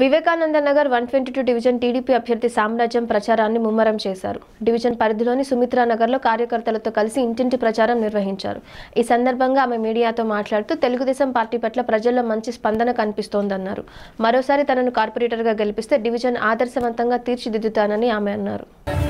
Vivekananda Nagar one twenty two division TDP అభ్యర్థి సామ్రాజ్యం ప్రచారాన్ని ముమ్మరం చేశారు డివిజన్ పరిధిలోని సుమిత్రా నగర్లో కార్యకర్తలతో కలిసి ఇంటింటి ప్రచారం నిర్వహించారు ఈ సందర్భంగా ఆమె మీడియాతో మాట్లాడుతూ తెలుగుదేశం పార్టీ పట్ల ప్రజల్లో మంచి స్పందన కనిపిస్తోందన్నారు మరోసారి తనను కార్పొరేటర్గా గెలిపిస్తే డివిజన్ ఆదర్శవంతంగా తీర్చిదిద్దుతానని ఆమె అన్నారు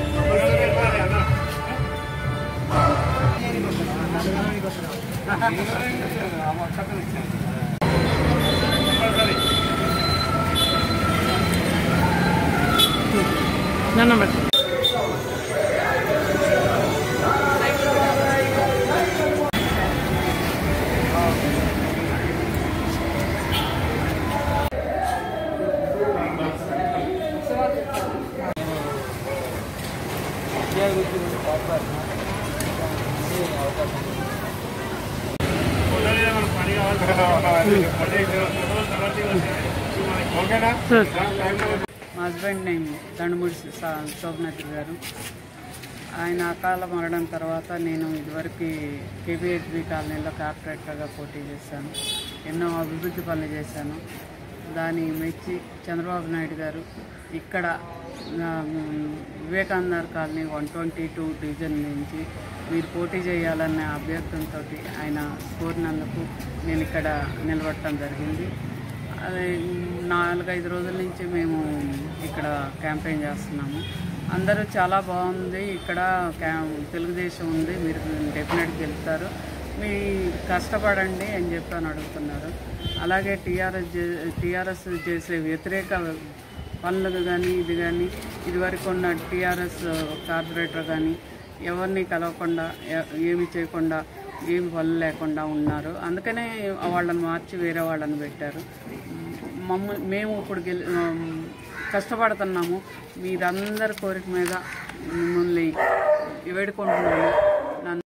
మా హస్బెండ్ నేమ్ దండమూడి శా- శోభనాథ్ గారు ఆయన అకాల మరణం తర్వాత నేను ఇదివరకు కేబిహెచ్బి కాలనీలో కార్పొరేటర్గా పోటీ చేశాను ఎన్నో అభివృద్ధి పనులు చేశాను దాన్ని మెచ్చి చంద్రబాబు నాయుడు గారు ఇక్కడ ఆ, Vivekananda colony one twenty two division నుంచి మీరు పోటీ చేయాలన్న అభ్యర్థనతో ఆయన కోరినందుకు నేను ఇక్కడ నిలబడటం జరిగింది అదే నాలుగైదు రోజుల నుంచి మేము ఇక్కడ క్యాంపెయిన్ చేస్తున్నాము అందరూ చాలా బాగుంది ఇక్కడ క్యా తెలుగుదేశం ఉంది మీరు డెఫినెట్గా గెలుస్తారు మీ కష్టపడండి అని చెప్పి అని అడుగుతున్నారు అలాగే టీఆర్ఎస్ టీఆర్ఎస్ చేసే వ్యతిరేక పనులు కానీ ఇది కానీ ఇదివరకు ఉన్న టీఆర్ఎస్ కార్పొరేటర్ కానీ ఎవరిని కలవకుండా ఎ- ఏమి చేయకుండా ఏమి పనులు లేకుండా ఉన్నారు అందుకనే వాళ్ళని మార్చి వేరే వాళ్ళని పెట్టారు మమ్మ మేము ఇప్పుడు గెలి కష్టపడుతున్నాము మీరందరి కోరిక మీద మిమ్మల్ని వేడుకుంటున్నాము